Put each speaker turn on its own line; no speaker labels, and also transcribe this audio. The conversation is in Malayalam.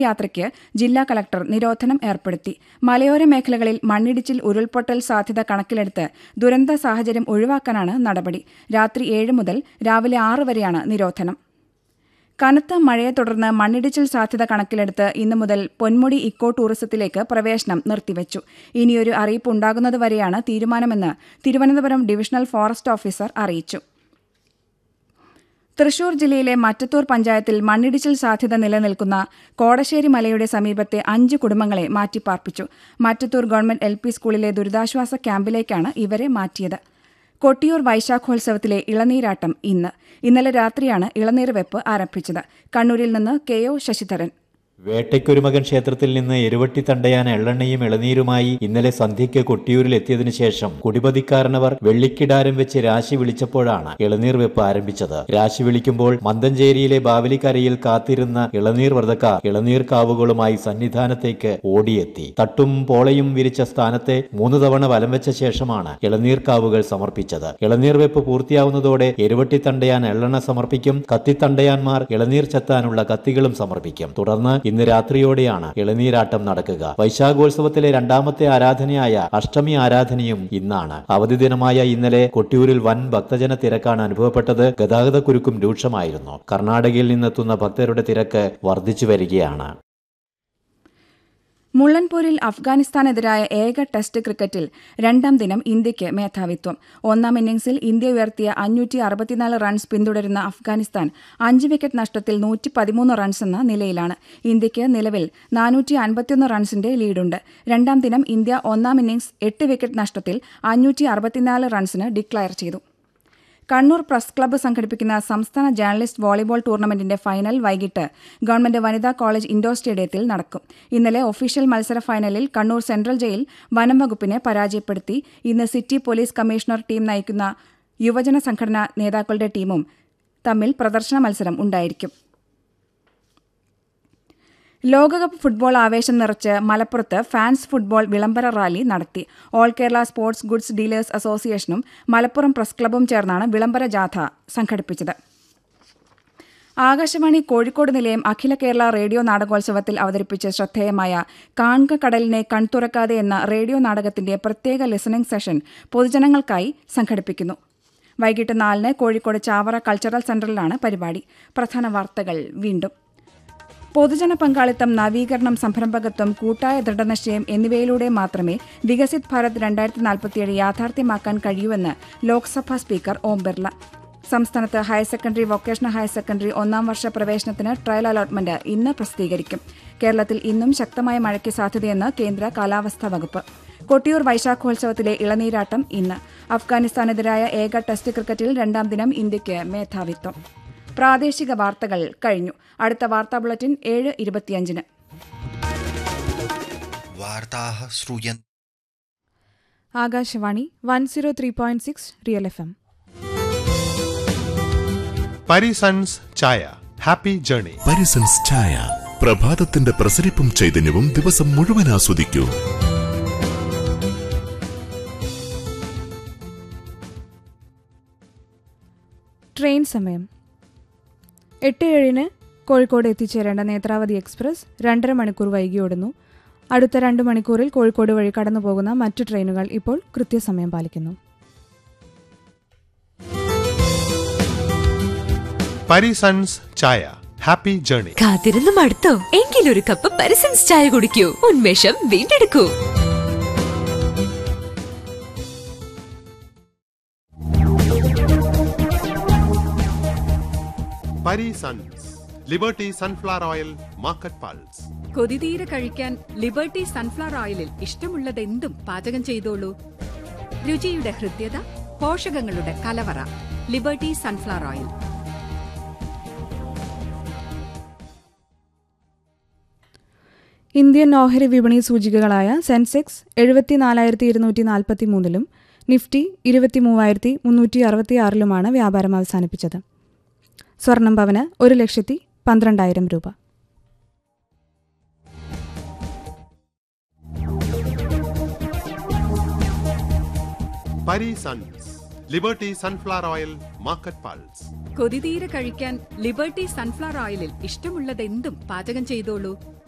യാത്രയ്ക്ക് ജില്ലാ കലക്ടർ നിരോധനം ഏർപ്പെടുത്തി മലയോര മേഖലകളിൽ മണ്ണിടിച്ചിൽ ഉരുൾപൊട്ടൽ സാധ്യത കണക്കിലെടുത്ത് ദുരന്ത സാഹചര്യം ഒഴിവാക്കാനാണ് നടപടി രാത്രി ഏഴ് മുതൽ രാവിലെ ആറ് വരെയാണ് നിരോധനം കനത്ത മഴയെ തുടർന്ന് മണ്ണിടിച്ചിൽ സാധ്യത കണക്കിലെടുത്ത് ഇന്നു മുതൽ പൊന്മുടി ഇക്കോ ടൂറിസത്തിലേക്ക് പ്രവേശനം നിർത്തിവച്ചു ഇനിയൊരു അറിയിപ്പ് ഉണ്ടാകുന്നതുവരെയാണ് തീരുമാനമെന്ന് തിരുവനന്തപുരം ഡിവിഷണൽ ഫോറസ്റ്റ് ഓഫീസർ അറിയിച്ചു തൃശൂർ ജില്ലയിലെ മറ്റത്തൂർ പഞ്ചായത്തിൽ മണ്ണിടിച്ചിൽ സാധ്യത നിലനിൽക്കുന്ന കോടശ്ശേരി മലയുടെ സമീപത്തെ അഞ്ച് കുടുംബങ്ങളെ മാറ്റിപ്പാർപ്പിച്ചു മറ്റത്തൂർ ഗവൺമെന്റ് എൽ സ്കൂളിലെ ദുരിതാശ്വാസ ക്യാമ്പിലേക്കാണ് ഇവരെ മാറ്റിയത് കൊട്ടിയൂർ വൈശാഖോത്സവത്തിലെ ഇളനീരാട്ടം ഇന്ന് ഇന്നലെ രാത്രിയാണ് ഇളനീർ വെപ്പ് ആരംഭിച്ചത് കണ്ണൂരിൽ നിന്ന് കെ ഒ ശശിധരൻ
വേട്ടയ്ക്കൊരുമകൻ ക്ഷേത്രത്തിൽ നിന്ന് എരുവട്ടി തണ്ടയാൻ എള്ളെണ്ണയും ഇളനീരുമായി ഇന്നലെ സന്ധ്യയ്ക്ക് കൊട്ടിയൂരിൽ എത്തിയതിനു ശേഷം കുടിപതിക്കാരനവർ വെള്ളിക്കിടാരം വെച്ച് രാശി വിളിച്ചപ്പോഴാണ് ഇളനീർ വെപ്പ് ആരംഭിച്ചത് രാശി വിളിക്കുമ്പോൾ മന്തഞ്ചേരിയിലെ ബാവലിക്കരയിൽ കാത്തിരുന്ന ഇളനീർ വ്രതക്കാർ ഇളനീർ കാവുകളുമായി സന്നിധാനത്തേക്ക് ഓടിയെത്തി തട്ടും പോളയും വിരിച്ച സ്ഥാനത്തെ മൂന്ന് തവണ വലം വെച്ച ശേഷമാണ് ഇളനീർ കാവുകൾ സമർപ്പിച്ചത് ഇളനീർ വെപ്പ് പൂർത്തിയാവുന്നതോടെ എരുവട്ടി തണ്ടയാൻ എള്ളെണ്ണ സമർപ്പിക്കും കത്തിത്തണ്ടയാന്മാർ ഇളനീർ ചെത്താനുള്ള കത്തികളും സമർപ്പിക്കും തുടർന്ന് ഇന്ന് രാത്രിയോടെയാണ് ഇളനീരാട്ടം നടക്കുക വൈശാഖോത്സവത്തിലെ രണ്ടാമത്തെ ആരാധനയായ അഷ്ടമി ആരാധനയും ഇന്നാണ് അവധി ദിനമായ ഇന്നലെ കൊട്ടിയൂരിൽ വൻ ഭക്തജന തിരക്കാണ് അനുഭവപ്പെട്ടത് ഗതാഗതക്കുരുക്കും രൂക്ഷമായിരുന്നു കർണാടകയിൽ നിന്നെത്തുന്ന ഭക്തരുടെ തിരക്ക് വർദ്ധിച്ചു വരികയാണ്
മുള്ളൻപൂരിൽ അഫ്ഗാനിസ്ഥാനെതിരായ ഏക ടെസ്റ്റ് ക്രിക്കറ്റിൽ രണ്ടാം ദിനം ഇന്ത്യയ്ക്ക് മേധാവിത്വം ഒന്നാം ഇന്നിംഗ്സിൽ ഇന്ത്യ ഉയർത്തിയ അഞ്ഞൂറ്റി അറുപത്തിനാല് റൺസ് പിന്തുടരുന്ന അഫ്ഗാനിസ്ഥാൻ അഞ്ച് വിക്കറ്റ് നഷ്ടത്തിൽ നൂറ്റി പതിമൂന്ന് റൺസ് എന്ന നിലയിലാണ് ഇന്ത്യയ്ക്ക് നിലവിൽ നാനൂറ്റി അൻപത്തിയൊന്ന് റൺസിന്റെ ലീഡുണ്ട് രണ്ടാം ദിനം ഇന്ത്യ ഒന്നാം ഇന്നിംഗ്സ് എട്ട് വിക്കറ്റ് നഷ്ടത്തിൽ അഞ്ഞൂറ്റി അറുപത്തിനാല് റൺസിന് ഡിക്ലയർ ചെയ്തു കണ്ണൂർ പ്രസ് ക്ലബ്ബ് സംഘടിപ്പിക്കുന്ന സംസ്ഥാന ജേർണലിസ്റ്റ് വോളിബോൾ ടൂർണമെന്റിന്റെ ഫൈനൽ വൈകിട്ട് ഗവൺമെന്റ് വനിതാ കോളേജ് ഇൻഡോർ സ്റ്റേഡിയത്തിൽ നടക്കും ഇന്നലെ ഒഫീഷ്യൽ മത്സര ഫൈനലിൽ കണ്ണൂർ സെൻട്രൽ ജയിൽ വനം വകുപ്പിനെ പരാജയപ്പെടുത്തി ഇന്ന് സിറ്റി പോലീസ് കമ്മീഷണർ ടീം നയിക്കുന്ന യുവജന സംഘടനാ നേതാക്കളുടെ ടീമും തമ്മിൽ പ്രദർശന മത്സരം ഉണ്ടായിരിക്കും ലോകകപ്പ് ഫുട്ബോൾ ആവേശം നിറച്ച് മലപ്പുറത്ത് ഫാൻസ് ഫുട്ബോൾ വിളംബര റാലി നടത്തി all Kerala sports goods dealers അസോസിയേഷനും മലപ്പുറം പ്രസ് ക്ലബ്ബും ചേർന്നാണ് വിളംബര ജാഥ സംഘടിപ്പിച്ചത് ആകാശവാണി കോഴിക്കോട് നിലയം അഖില കേരള റേഡിയോ നാടകോത്സവത്തിൽ അവതരിപ്പിച്ച ശ്രദ്ധേയമായ കാൺക കടലിനെ കൺതുറക്കാതെ എന്ന റേഡിയോ നാടകത്തിന്റെ പ്രത്യേക ലിസണിംഗ് സെഷൻ പൊതുജനങ്ങൾക്കായി സംഘടിപ്പിക്കുന്നു വൈകിട്ട് നാലിന് കോഴിക്കോട് ചാവറ കൾച്ചറൽ സെന്ററിലാണ് പരിപാടി പ്രധാന വാർത്തകൾ വീണ്ടും പൊതുജന പങ്കാളിത്തം നവീകരണം സംരംഭകത്വം കൂട്ടായ ദൃഢനിശ്ചയം എന്നിവയിലൂടെ മാത്രമേ വികസിത് ഭാരത് രണ്ടായിരത്തി നാൽപ്പത്തിയേഴ് യാഥാർത്ഥ്യമാക്കാൻ കഴിയൂവെന്ന് ലോക്സഭാ സ്പീക്കർ ഓം ബിർള സംസ്ഥാനത്ത് higher secondary vocational higher secondary ഒന്നാം വർഷ പ്രവേശനത്തിന് ട്രയൽ അലോട്ട്മെന്റ് ഇന്ന് പ്രസിദ്ധീകരിക്കും കേരളത്തിൽ ഇന്നും ശക്തമായ മഴയ്ക്ക് സാധ്യതയെന്ന് കേന്ദ്ര കാലാവസ്ഥാ വകുപ്പ് കൊട്ടിയൂർ വൈശാഖോത്സവത്തിലെ ഇളനീരാട്ടം ഇന്ന് അഫ്ഗാനിസ്ഥാനെതിരായ ഏക ടെസ്റ്റ് ക്രിക്കറ്റിൽ രണ്ടാം ദിനം ഇന്ത്യയ്ക്ക് മേധാവിത്വം പ്രാദേശിക വാർത്തകൾ കഴിഞ്ഞു അടുത്ത വാർത്താ ബുള്ളറ്റിൻ ഏഴ് ഇരുപത്തിയഞ്ചിന്
वार्ताः श्रूयन्ते
Akashvani one zero three point six real F M
Parisons ചായ ഹാപ്പി ജേണി
പരിസൻസ് ചായ പ്രഭാതത്തിന്റെ പ്രസരിപ്പും ചൈതന്യവും ദിവസം മുഴുവൻ ആസ്വദിക്കൂ
ട്രെയിൻ സമയം എട്ട് ഏഴിന് കോഴിക്കോട് എത്തിച്ചേരേണ്ട നേത്രാവതി എക്സ്പ്രസ് രണ്ടര മണിക്കൂർ വൈകി ഓടുന്നു അടുത്ത രണ്ട് മണിക്കൂറിൽ കോഴിക്കോട് വഴി കടന്നു പോകുന്ന മറ്റു ട്രെയിനുകൾ ഇപ്പോൾ കൃത്യസമയം പാലിക്കുന്നു
പരിസൺസ് ചായ ഹാപ്പി ജേണി
കാത്തിരുന്ന് മടുത്തോ എങ്കിലൊരു കപ്പ് പരിസൻസ് ചായ കുടിക്കൂ ഉന്മേഷം വീണ്ടെടുക്കൂ
Parisons liberty sunflower oil market pulse
കൊതിതീരെ കഴിക്കാൻ ലിബർട്ടി സൺഫ്ലവർ ഓയിലിൽ ഇഷ്ടമുള്ളതെന്തും പാചകം ചെയ്തോളൂ രുചിയുടെ ഹൃദ്യത പോഷകങ്ങളുടെ കലവറ ലിബർട്ടി സൺഫ്ലവർ ഓയിൽ
ഇന്ത്യൻ ഓഹരി വിപണി സൂചികകളായ സെൻസെക്സ് എഴുപത്തിനാലായിരത്തി ഇരുന്നൂറ്റി നാൽപ്പത്തി മൂന്നിലും നിഫ്റ്റി ഇരുപത്തി മൂവായിരത്തി മുന്നൂറ്റി അറുപത്തി ആറിലുമാണ് വ്യാപാരം അവസാനിപ്പിച്ചത് സ്വർണം പവന് ഒരു ലക്ഷത്തി പന്ത്രണ്ടായിരം രൂപ
Parisons liberty sunflower oil market pulse
കൊതിതീരെ കഴിക്കാൻ ലിബർട്ടി സൺഫ്ലവർ ഓയിലിൽ ഇഷ്ടമുള്ളതെന്തും പാചകം ചെയ്തോളൂ